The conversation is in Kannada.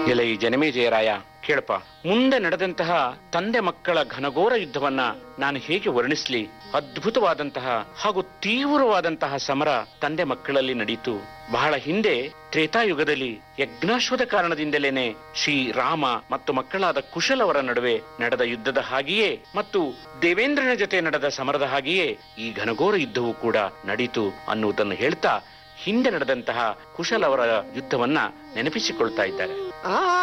ಎಲೆ ಈ ಜನಮೇಜಯರಾಯ ಕೇಳಪ್ಪ ಮುಂದೆ ನಡೆದಂತಹ ತಂದೆ ಮಕ್ಕಳ ಘನಘೋರ ಯುದ್ಧವನ್ನ ನಾನು ಹೇಗೆ ವರ್ಣಿಸ್ಲಿ ಅದ್ಭುತವಾದಂತಹ ಹಾಗೂ ತೀವ್ರವಾದಂತಹ ಸಮರ ತಂದೆ ಮಕ್ಕಳಲ್ಲಿ ನಡೀತು ಬಹಳ ಹಿಂದೆ ತ್ರೇತಾಯುಗದಲ್ಲಿ ಯಜ್ಞಾಶ್ವದ ಕಾರಣದಿಂದಲೇನೆ ಶ್ರೀ ರಾಮ ಮತ್ತು ಮಕ್ಕಳಾದ ಕುಶಲವರ ನಡುವೆ ನಡೆದ ಯುದ್ಧದ ಹಾಗೆಯೇ ಮತ್ತು ದೇವೇಂದ್ರನ ಜೊತೆ ನಡೆದ ಸಮರದ ಹಾಗೆಯೇ ಈ ಘನಘೋರ ಯುದ್ಧವೂ ಕೂಡ ನಡೀತು ಅನ್ನುವುದನ್ನು ಹೇಳ್ತಾ ಹಿಂದೆ ನಡೆದಂತಹ ಕುಶಲವರ ಯುದ್ಧವನ್ನ ನೆನಪಿಸಿಕೊಳ್ತಾ ಇದ್ದಾರೆ ಆ